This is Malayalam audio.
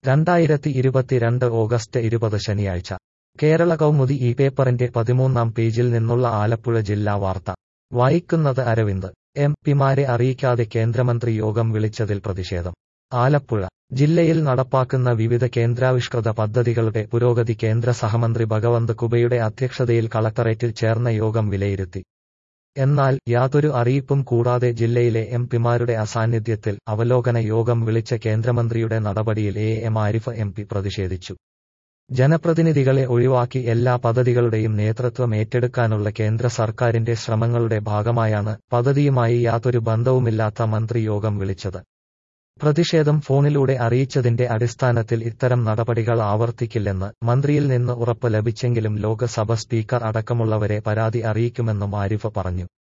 രണ്ടായിരത്തി ഇരുപത്തിരണ്ട് ഓഗസ്റ്റ് ഇരുപത് ശനിയാഴ്ച കേരള കൗമുദി ഈ പേപ്പറിന്റെ പതിമൂന്നാം പേജിൽ നിന്നുള്ള ആലപ്പുഴ ജില്ലാ വാർത്ത വായിക്കുന്നത് അരവിന്ദ് എം പിമാരെ അറിയിക്കാതെ കേന്ദ്രമന്ത്രി യോഗം വിളിച്ചതിൽ പ്രതിഷേധം ആലപ്പുഴ ജില്ലയിൽ നടപ്പാക്കുന്ന വിവിധ കേന്ദ്രാവിഷ്കൃത പദ്ധതികളുടെ പുരോഗതി കേന്ദ്ര സഹമന്ത്രി ഭഗവന്ത് കുബയുടെ അധ്യക്ഷതയിൽ കളക്ടറേറ്റിൽ ചേർന്ന യോഗം വിലയിരുത്തി എന്നാൽ യാതൊരു അറിയിപ്പും കൂടാതെ ജില്ലയിലെ എം പിമാരുടെ അസാന്നിധ്യത്തിൽ അവലോകന യോഗം വിളിച്ച കേന്ദ്രമന്ത്രിയുടെ നടപടിയിൽ എ എം ആരിഫ് എം പി പ്രതിഷേധിച്ചു ജനപ്രതിനിധികളെ ഒഴിവാക്കി എല്ലാ പദ്ധതികളുടെയും നേതൃത്വം ഏറ്റെടുക്കാനുള്ള കേന്ദ്ര സർക്കാരിന്റെ ശ്രമങ്ങളുടെ ഭാഗമായാണ് പദ്ധതിയുമായി യാതൊരു ബന്ധവുമില്ലാത്ത മന്ത്രി യോഗം വിളിച്ചത് പ്രതിഷേധം ഫോണിലൂടെ അറിയിച്ചതിന്റെ അടിസ്ഥാനത്തിൽ ഇത്തരം നടപടികൾ ആവർത്തിക്കില്ലെന്ന് മന്ത്രിയിൽ നിന്ന് ഉറപ്പ് ലഭിച്ചെങ്കിലും ലോക്സഭ സ്പീക്കർ അടക്കമുള്ളവരെ പരാതി അറിയിക്കുമെന്നും ആരിഫ് പറഞ്ഞു